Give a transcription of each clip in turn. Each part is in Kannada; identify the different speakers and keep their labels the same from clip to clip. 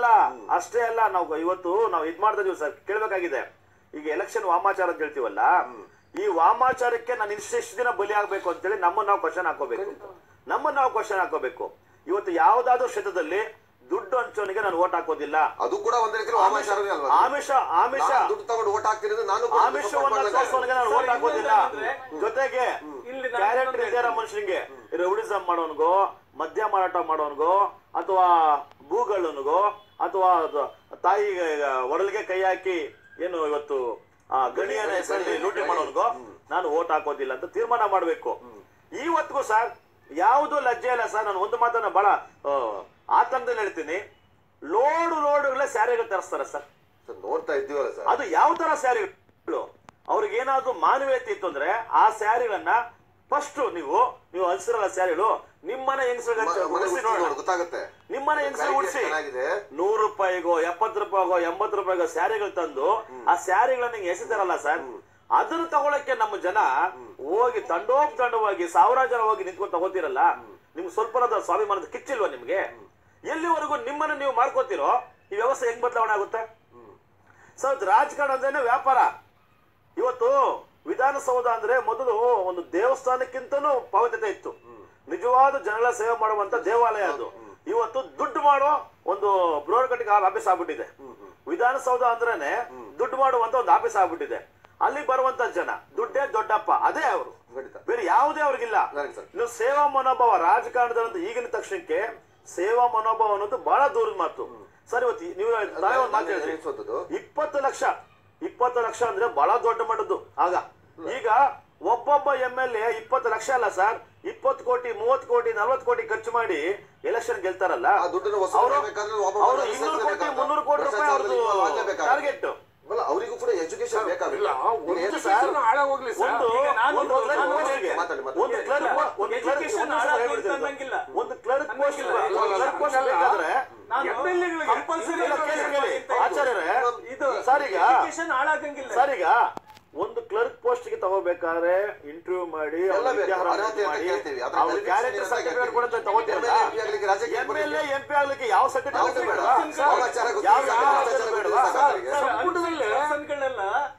Speaker 1: ಅಲ್ಲ ಅಷ್ಟೇ ಅಲ್ಲ ನಾವು ಇವತ್ತು ನಾವು ಇದ್ ಮಾಡ್ತಾ ಇದೀವಿ ಸರ್ ಕೇಳ್ಬೇಕಾಗಿದೆ ಈಗ ಎಲೆಕ್ಷನ್ ವಾಮಾಚಾರ ಅಂತ ಹೇಳ್ತೀವಲ್ಲ ಈ ವಾಮಾಚಾರಕ್ಕೆ ನಾನು ಇಷ್ಟು ಇಷ್ಟು ದಿನ ಬಲಿ ಆಗ್ಬೇಕು ಅಂತೇಳಿ ನಮ್ಮನ್ನ ನಾವು ಕ್ವಶನ್ ಹಾಕೋಬೇಕು ನಮ್ಮನ್ನ ನಾವು ಕ್ವಶನ್ ಹಾಕೋಬೇಕು ಇವತ್ತು ಯಾವ್ದಾದ್ರು ಕ್ಷೇತ್ರದಲ್ಲಿ ದುಡ್ಡು ಹಂಚೋನಿಗೆ ನಾನು ಓಟ್ ಹಾಕೋದಿಲ್ಲ
Speaker 2: ಅದು ಕೂಡ ಒಂದ್ ರೀತಿ ಆಮಿಷನೇ ಅಲ್ವಾ
Speaker 1: ಆಮಿಷ ಆಮಿಷ
Speaker 2: ನಾನ್ ದುಡ್ಡು ತಗೊಂಡು ಓಟ್ ಹಾಕ್ತಿರೋದು ನಾನು ಕೂಡ support
Speaker 1: ಆಮಿಷವನ್ನ
Speaker 2: ಮಾಡ್ದಂಗೆ.
Speaker 1: ತೋರಿಸೋನಿಗೆ ನಾನು ಓಟ್ ಹಾಕೋದಿಲ್ಲ ಜೊತೆಗೆ
Speaker 3: ಇಲ್ಲಿ ನಾನು
Speaker 1: ಕ್ಯಾರೆಕ್ಟರ್ ಇದೆಯಲ್ಲ ಮನುಷ್ಯನಿಗೆ ರೌಡಿಸಮ್ ಮಾಡೋನ್ಗೋ ಮದ್ಯ ಮಾರಾಟ ಮಾಡೋನ್ಗೋ ಅಥವಾ ಭೂಗಳನ್ಗೋ ಅಥವಾ ಅದು ತಾಯಿ ಒಡಲಿಗೆ ಕೈ ಹಾಕಿ ಏನು ಇವತ್ತು ಆ ಗಣಿಯನ ಹೆಸರಲ್ಲಿ ಲೂಟಿ ಮಾಡೋನ್ಗೋ ನಾನು ಓಟ್ ಹಾಕೋದಿಲ್ಲ ಅಂತ ತೀರ್ಮಾನ ಮಾಡ್ಬೇಕು ಇವತ್ತಿಗೂ ಸರ್ ಯಾವುದು ಲಜ್ಜೆ ಇಲ್ಲ ಸರ್ ನಾನು ಒಂದು ಮಾತನ್ನ ಬಹಳ ಆ, ಆತಂಕದಲ್ಲಿ ಹೇಳ್ತೀನಿ ಲೋಡು ಲೋಡುಗಳೇ ಸ್ಯಾರಿಗಳು ತರಿಸ್ತಾರೆ ಸರ್
Speaker 2: ಸರ್, ನೋಡ್ತಾ ಇದ್ದೀವಲ್ಲ ಸರ್
Speaker 1: ಅದು ಯಾವ ತರ ಸ್ಯಾರಿಗಳು ಅವ್ರಿಗೆ ಏನಾದ್ರು ಮಾನವೀಯತೆ ಇತ್ತು ಅಂದ್ರೆ ಆ ಸ್ಯಾರಿಗಳನ್ನ ಫಸ್ಟ್ ನೀವು ನೀವು ಅನ್ಸಿರಲ್ಲ ಸ್ಯಾರಿಗಳು ನಿಮ್ಮನೆ ಹೆಂಗಸರಿಗೆ
Speaker 2: ಮ- ಮನೆ
Speaker 1: ಉಡಿಸಿ
Speaker 2: ಉಡ್ಸಿ
Speaker 1: ನೋಡೋಣ
Speaker 2: ನೋಡು, ಗೊತ್ತಾಗುತ್ತೆ
Speaker 1: ನಿಮ್ಮನೆ ಹೆಂಗಸರು
Speaker 2: Variety
Speaker 1: ಉಡಿಸಿ
Speaker 2: ಚೆನ್ನಾಗಿದೆ
Speaker 1: ನೂರು ರೂಪಾಯಿಗೋ ಎಪ್ಪತ್ತು ರೂಪಾಯಿಗೋ ಎಂಬತ್ತು ರೂಪಾಯಿಗೋ ಸ್ಯಾರಿಗಳು ತಂದು ಆ ಸ್ಯಾರಿಗಳನ್ನ ಹಿಂಗೆ ಎಸಿತಾರಲ್ಲ ಸರ್ ಅದನ್ನ ತಗೊಳಕ್ಕೆ ನಮ್ಮ ಜನ ಹೋಗಿ ತಂಡೋಪ್ ತಂಡವಾಗಿ ಸಾವಿರಾರು ಜನ ಹೋಗಿ ನಿಂತ್ಕೊಂಡು ತಗೋತಿರಲ್ಲ ನಿಮ್ಗೆ ಸ್ವಲ್ಪ ಸ್ವಾಭಿಮಾನದ ಕಿಚ್ಚಿಲ್ವಾ ನಿಮ್ಗೆ ಎಲ್ಲಿವರೆಗೂ ನಿಮ್ಮನ್ನ ನೀವು ಮಾಡ್ಕೋತಿರೋ ಈ ವ್ಯವಸ್ಥೆ ಹೆಂಗ್ ಬದಲಾವಣೆ ಆಗುತ್ತೆ ಸರ್ ರಾಜಕಾರಣ ಅಂದ್ರೇನೆ ವ್ಯಾಪಾರ ಇವತ್ತು ವಿಧಾನಸೌಧ ಅಂದ್ರೆ ಮೊದಲು ಒಂದು ದೇವಸ್ಥಾನಕ್ಕಿಂತನೂ ಪವಿತ್ರತೆ ಇತ್ತು ನಿಜವಾದ ಜನಗಳ ಸೇವೆ ಮಾಡುವಂತ ದೇವಾಲಯ ಅದು ಇವತ್ತು ದುಡ್ಡು ಮಾಡೋ ಒಂದು ಬ್ರೋರ್ಕಟ್ಟಿಗೆ ಆಫೀಸ್ ಆಗ್ಬಿಟ್ಟಿದೆ ವಿಧಾನಸೌಧ ಅಂದ್ರೇನೆ ದುಡ್ಡು ಮಾಡುವಂತ ಒಂದು ಆಫೀಸ್ ಆಗ್ಬಿಟ್ಟಿದೆ ಅಲ್ಲಿ ಬರುವಂತ ಜನ ದುಡ್ಡೇ ದೊಡ್ಡಪ್ಪ ಅದೇ ಅವರು
Speaker 2: ಖಂಡಿತ
Speaker 1: ಬೇರೆ ಯಾವುದೇ ಅವ್ರಿಗಿಲ್ಲ
Speaker 2: Right, sir.
Speaker 1: ಇನ್ನು ಸೇವಾ ಮನೋಭಾವ ರಾಜಕಾರಣದಲ್ಲಿ ಈಗಿನ ತಕ್ಷಣಕ್ಕೆ ಸೇವಾ ಮನೋಭಾವ ಅನ್ನೋದು ಬಹಳ ದೂರದ ಮಾತು ಸರ್ ಇವತ್ತು ನೀವು ತಾವೇ ಒಂದು ಮಾತು ಹೇಳಿದ್ರಿ
Speaker 2: ಅನಿಸುವಂಥದ್ದು
Speaker 1: ಇಪ್ಪತ್ತು ಲಕ್ಷ ಇಪ್ಪತ್ತು ಲಕ್ಷ ಅಂದ್ರೆ ಬಹಳ ದೊಡ್ಡ ಮಟ್ಟದ್ದು ಆಗ ಈಗ ಒಬ್ಬೊಬ್ಬ ಎಂ ಎಲ್ ಎ ಇಪ್ಪತ್ತು ಲಕ್ಷ ಅಲ್ಲ ಸರ್ ಇಪ್ಪತ್ತು ಕೋಟಿ ಮೂವತ್ತು ಕೋಟಿ ನಲ್ವತ್ತು ಕೋಟಿ ಖರ್ಚು ಮಾಡಿ ಎಲೆಕ್ಷನ್ ಗೆಲ್ತಾರಲ್ಲ
Speaker 2: ಆ ದುಡ್ಡನ್ನು ವಸೂಲು
Speaker 1: ಅವರು
Speaker 2: ಮಾಡ್ಬೇಕಾದ್ರೆ ಒಬ್ಬ
Speaker 1: ಅವರು
Speaker 2: ಮನುಷ್ಯ
Speaker 1: ಇನ್ನೂರು ಕೋಟಿ
Speaker 2: ಬೇಕಾಗ್ತದೆ.
Speaker 1: ಮುನ್ನೂರು ಕೋಟಿ ರೂಪಾಯಿ ಅವ್ರದ್ದು
Speaker 2: ಭ್ರಷ್ಟಾಚಾರದಲ್ಲಿ ಆಗ್ಲೇಬೇಕಾಗ್ತದೆ.
Speaker 1: ಟಾರ್ಗೆಟ್
Speaker 2: ಅಲ್ಲ ಅವರಿಗೂ ಕೂಡ ಎಜುಕೇಶನ್ ಬೇಕಾಗುತ್ತೆ
Speaker 4: ಇಲ್ಲ
Speaker 2: ಈಗ ಏನು
Speaker 1: ಸರ್,
Speaker 4: education ಹಾಳಾಗೋಗ್ಲಿ ಸರ್
Speaker 1: ಒಂದು
Speaker 3: ಈಗ ನಾನು
Speaker 1: ಒಂದು
Speaker 3: ಒಂದು-
Speaker 1: clerk
Speaker 3: ನಾನು
Speaker 1: post ಗೆ
Speaker 2: ಮಾತಾಡಿ, ಮಾತಾಡಿ.
Speaker 1: ಒಂದು ಕ್ಲರ್ಕ್ ಒಂದು ಕ್ಲರ್ಕ್
Speaker 3: Education ಹಾಳಾಗ್ಲಿ ಅಂತ ಅನ್ನಂಗಿಲ್ಲ.
Speaker 1: ಒಂದು ಕ್ಲರ್ಕ್ ಪೋಸ್ಟ್
Speaker 3: ಅನ್ನಂಗಿಲ್ಲ.
Speaker 1: ಒಂದು ಕ್ಲರ್ಕ್ ಪೋಸ್ಟ್ ಬೇಕಾದ್ರೆ
Speaker 3: ನಾನು
Speaker 4: MLA ಗಳಿಗೆ
Speaker 3: compulsory
Speaker 1: ಇಲ್ಲ, ಕೇಳಿ, ಕೇಳಿ. ಆಚಾರ್ಯರೇ
Speaker 3: ಇದು
Speaker 1: ಸರ್ ಈಗ
Speaker 3: education ಹಾಳಾಗಂಗಿಲ್ಲ
Speaker 1: ಸರ್ ಈಗ ಒಂದು ಕ್ಲರ್ಕ್ ಪೋಸ್ಟ್ ಗೆ ತಗೋಬೇಕಾದ್ರೆ ಇಂಟರ್ವ್ಯೂ ಮಾಡಿ
Speaker 2: ಎಲ್ಲ ಬೇಕು.
Speaker 1: ವಿದ್ಯಾರ್ಹತೆ
Speaker 2: ಅರ್ಹತೆ ಅಂತ
Speaker 1: ಮಾಡಿ
Speaker 2: ಕೇಳ್ತೀವಿ. ಅದ್ರ
Speaker 1: ಅವ್ರ
Speaker 2: qualification
Speaker 1: ಕ್ಯಾರೆಕ್ಟರ್
Speaker 2: ಅಂತ
Speaker 1: ಸರ್ಟಿಫಿಕೇಟ್
Speaker 2: ಕೇಳ್ತೀವಿ.
Speaker 1: ಕೂಡ ತಗೋತೀರಲ್ಲ
Speaker 2: MLA, MP ಆಗ್ಲಿಕ್ಕೆ ರಾಜ್ಯಕ್ಕೆ
Speaker 1: ಎಂ ಎಲ್ ಎಂ ಪಿ ಆಗ್ಲಿಕ್ಕೆ ಯಾವ ಸರ್ಟಿಫಿಕೇಟ್
Speaker 2: ಯಾವ್ದು ಬೇಡ?
Speaker 1: ಬೇಡವಾ
Speaker 2: ಸಮಾಚಾರ ಗೊತ್ತಿಲ್ಲ,
Speaker 1: ಯಾವ
Speaker 2: ಭ್ರಷ್ಟಾಚಾರ
Speaker 1: ಬೇಡವಾ
Speaker 2: ಗೊತ್ತಿಲ್ಲ, ಸರ್ಕಾರಕ್ಕೆ.
Speaker 3: ಸಂಪುಟಗಳೆಲ್ಲ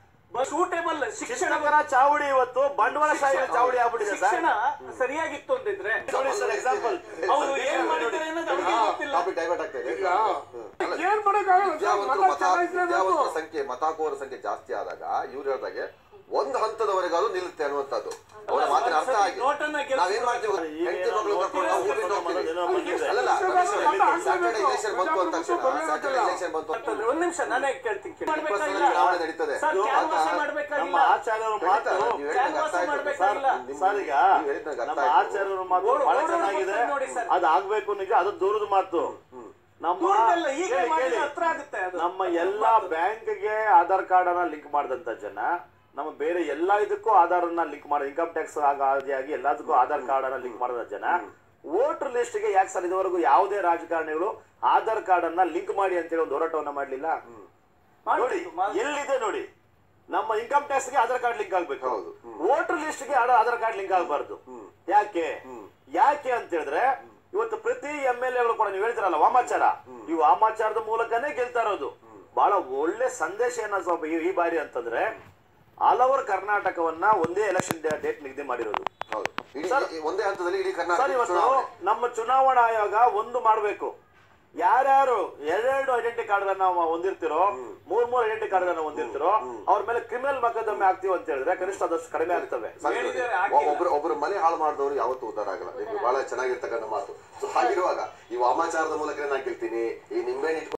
Speaker 3: ಸೂಟೇಬಲ್ ಶಿಕ್ಷಣ
Speaker 1: ಶಿಕ್ಷಕರ ಚಾವಡಿ ಇವತ್ತು ಬಂಡವಾಳಶಾಹಿ ಚಾವಡಿ ಆಗ್ಬಿಟ್ಟಿದೆ ಸರ್
Speaker 3: ಶಿಕ್ಷಣ ಸರಿಯಾಗಿತ್ತು ಅಂದಿದ್ರೆ
Speaker 1: ನೋಡಿ ಸರ್ ಎಕ್ಸಾಂಪಲ್
Speaker 3: ಅವರು ಏನ್ ಮಾಡಿದ್ದಾರೆ ಅನ್ನೋದು ಅವ್ರಿಗೆ ಗೊತ್ತಿಲ್ಲ
Speaker 2: ಟಾಪಿಕ್ ಡೈವರ್ಟ್ ಆಗ್ತಾ ಇದೆ
Speaker 4: ಈಗ
Speaker 2: ಅಲ್ಲ,
Speaker 4: ಏನ್ ಮಾಡಕ್ಕಾಗಲ್ಲ ಸರ್,
Speaker 2: ವಿದ್ಯಾವಂತರು
Speaker 4: ಮತ
Speaker 2: ಮತ
Speaker 4: ಚಲಾಯಿಸ್ಲೇಬೇಕು.
Speaker 2: ವಿದ್ಯಾವಂತರ ಸಂಖ್ಯೆ ಮತಾಕೋರ ಸಂಖ್ಯೆ ಜಾಸ್ತಿ ಆದಾಗ ಇವ್ರು ಹೇಳ್ದಾಗೆ ಒಂದು ಹಂತದವರೆಗಾದ್ರೂ ನಿಲ್ಲುತ್ತೆ ಅನ್ನುವಂಥದ್ದು ಅವರ ಮಾತಿನ ಅರ್ಥ ಆಗಿ
Speaker 3: ನೋಟನ್ನ ಗೆಲ್ಸಿ
Speaker 2: ನಾವೇನ್ ಮಾಡ್ತೀವಿ
Speaker 1: ಈಗ
Speaker 2: ಹೆಂಡತಿ ಮಗಳು ಕರ್ಕೊಂಡು ನಾವು ಊರಿಗೆ ಹೋಗ್ತೀವಿ
Speaker 1: ಏನೋ ಬಂದಿದೆ.
Speaker 2: ಅಲ್ಲಲ್ಲ ಸ್ಯಾಟರ್ಡೆ ಎಲೆಕ್ಷನ್ ಬಂತು ಅಂತ ತಕ್ಷಣ
Speaker 4: ಬರ್ಲೇಬೇಕಲ್ಲ.
Speaker 2: ಸ್ಯಾಟರ್ಡೆ ಎಲೆಕ್ಷನ್ ಬಂತು ಅಂತ
Speaker 3: ಅಂತಂದ್ರೆ ಒಂದ್ ನಿಮಿಷ ನಾನೇ ಕೇಳ್ತೀನಿ ಕೇಳಿ.
Speaker 2: ಇಪ್ಪತ್ತೊಂದರಲ್ಲಿ
Speaker 3: ಮಾಡ್ಬೇಕಾಗಿಲ್ಲ.
Speaker 2: ಚುನಾವಣೆ ನಡೀತದೆ
Speaker 3: ಸರ್
Speaker 2: ಅದು
Speaker 3: ಕ್ಯಾನ್ವಾಸ
Speaker 2: ಆತ-
Speaker 3: ಮಾಡ್ಬೇಕಾಗಿಲ್ಲ
Speaker 1: ನಮ್ಮ ಆಚಾರ್ಯರ ಮಾತು
Speaker 2: ನೀವು ಹೇಳಿದಂಗೆ ಅರ್ಥ
Speaker 3: ಕ್ಯಾನ್ವಾಸ
Speaker 2: ಆಯ್ತು.
Speaker 3: ಮಾಡ್ಬೇಕಾಗಿಲ್ಲ.
Speaker 2: ನಿಮ್-
Speaker 1: ಸರ್ ಈಗ
Speaker 2: ನೀವು ಹೇಳಿದಂಗೆ ಅರ್ಥ
Speaker 1: ನಮ್ಮ
Speaker 2: ಆಯ್ತು.
Speaker 1: ಆಚಾರ್ಯರ ಮಾತು
Speaker 3: ಓಡ್-
Speaker 1: ಬಹಳ
Speaker 3: ಓಡ್-
Speaker 1: ಚೆನ್ನಾಗಿದೆ
Speaker 3: ಓಡ್ ನೋಡಿ ಸರ್.
Speaker 1: ಅದು ಆಗ್ಬೇಕು ನಿಜ ಅದು ದೂರದ ಮಾತು ನಮ್ಮ
Speaker 3: ದೂರದಲ್ಲ, ಈಗ
Speaker 1: ಕೇಳಿ,
Speaker 3: ಮಾಡಿದ್ರೆ
Speaker 1: ಕೇಳಿ.
Speaker 3: ಹತ್ರ ಆಗುತ್ತೆ ಅದು.
Speaker 1: ನಮ್ಮ ಎಲ್ಲಾ ಬ್ಯಾಂಕ್ಗೆ ಆಧಾರ್ ಕಾರ್ಡ್ ಅನ್ನ ಲಿಂಕ್ ಮಾಡಿದಂತ ಜನ ನಮ್ಮ ಬೇರೆ ಎಲ್ಲಾ ಇದಕ್ಕೂ ಆಧಾರ್ ಅನ್ನ ಲಿಂಕ್ ಮಾಡಿ ಇನ್ಕಮ್ ಟ್ಯಾಕ್ಸ್ ಆಗಿ ಎಲ್ಲದಕ್ಕೂ ಆಧಾರ್ ಕಾರ್ಡ್ ಅನ್ನ ಲಿಂಕ್ ಮಾಡಿದ ಜನ ವೋಟರ್ ಲಿಸ್ಟ್ ಗೆ ಯಾಕೆ ಸರ್ ಇದುವರೆಗೂ ಯಾವುದೇ ರಾಜಕಾರಣಿಗಳು ಆಧಾರ್ ಕಾರ್ಡ್ ಅನ್ನ ಲಿಂಕ್ ಮಾಡಿ ಅಂತೇಳಿ ಒಂದು ಹೋರಾಟವನ್ನ ಮಾಡ್ಲಿಲ್ಲ ನೋಡಿ
Speaker 3: ಮಾಡ್ಬೇಕು, ಮಾಡ್ಬೇಕು.
Speaker 1: ಎಲ್ಲಿದೆ ನೋಡಿ ನಮ್ಮ ಇನ್ಕಮ್ ಟ್ಯಾಕ್ಸ್ ಗೆ ಆಧಾರ್ ಕಾರ್ಡ್ ಲಿಂಕ್ ಆಗ್ಬೇಕು
Speaker 2: ಹೌದು.
Speaker 1: ವೋಟರ್ ಲಿಸ್ಟ್ ಗೆ ಆಧಾರ್ ಕಾರ್ಡ್ ಲಿಂಕ್ ಆಗಬಾರ್ದು ಯಾಕೆ ಯಾಕೆ ಅಂತ ಹೇಳಿದ್ರೆ ಇವತ್ತು ಪ್ರತಿ ಎಂ ಎಲ್ ಎಗಳು ಕೂಡ ನೀವು ಹೇಳ್ತಾರಲ್ಲ ವಾಮಾಚಾರ ಈ ವಾಮಾಚಾರದ ಮೂಲಕನೇ ಗೆಲ್ತಾ ಇರೋದು ಬಹಳ ಒಳ್ಳೆ ಸಂದೇಶ ಏನ ಸ್ವಲ್ಪ ಈ- ಈ ಬಾರಿ ಅಂತಂದ್ರೆ ಆಲ್ ಓವರ್ ಕರ್ನಾಟಕವನ್ನ ಒಂದೇ ಎಲೆಕ್ಷನ್ ಡೇಟ್ ನಿಗದಿ ಮಾಡಿರೋದು
Speaker 2: ಹೌದು ಇಡೀ
Speaker 1: ಸರ್-
Speaker 2: ಈ- ಒಂದೇ ಹಂತದಲ್ಲಿ ಇಡೀ
Speaker 1: ಸರ್
Speaker 2: ಕರ್ನಾಟಕ
Speaker 1: ಇವತ್ತು
Speaker 2: ಚುನಾವಣೆ
Speaker 1: ನಮ್ಮ ಚುನಾವಣಾ ಆಯೋಗ ಒಂದು ಮಾಡಬೇಕು ಯಾರ್ಯಾರು ಎರಡೆರಡು ಐಡೆಂಟಿ ಕಾರ್ಡ್ ನಾವು ಹೊಂದಿರ್ತಿರೋ ಮೂರ್ ಮೂರ್ ಐಡೆಂಟಿ ಕಾರ್ಡ್ ಹೊಂದಿರ್ತಿರೋ ಅವ್ರ ಮೇಲೆ ಕ್ರಿಮಿನಲ್ ಮೊಕದ್ದಮೆ ಆಗ್ತೀವಿ ಅಂತ ಹೇಳಿದ್ರೆ ಕನಿಷ್ಠ ಆದಷ್ಟು ಕಡಿಮೆ ಆಗ್ತವೆ
Speaker 2: ಸರ್,
Speaker 3: ಹೇಳಿದ್ದಾರೆ,
Speaker 2: ಒ-
Speaker 3: ಹಾಕಿಲ್ಲ.
Speaker 2: ಒಬ್ರು ಒಬ್ರು ಮನೆ ಹಾಳು ಮಾಡಿದವರು ಯಾವತ್ತೂ ಉದ್ದಾರ ಆಗಲ್ಲ ಇದು ಬಹಳ ಚೆನ್ನಾಗಿರ್ತಕ್ಕಂಥ ಮಾತು ಸೊ ಹಾಗಿರುವಾಗ ಈ ವಾಮಾಚಾರದ ಮೂಲಕನೇ ನಾನು ಗೆಲ್ತೀನಿ ಈ ನಿಂಬೆಹಣ್ಣು ಇಟ್ಕೊಂಡು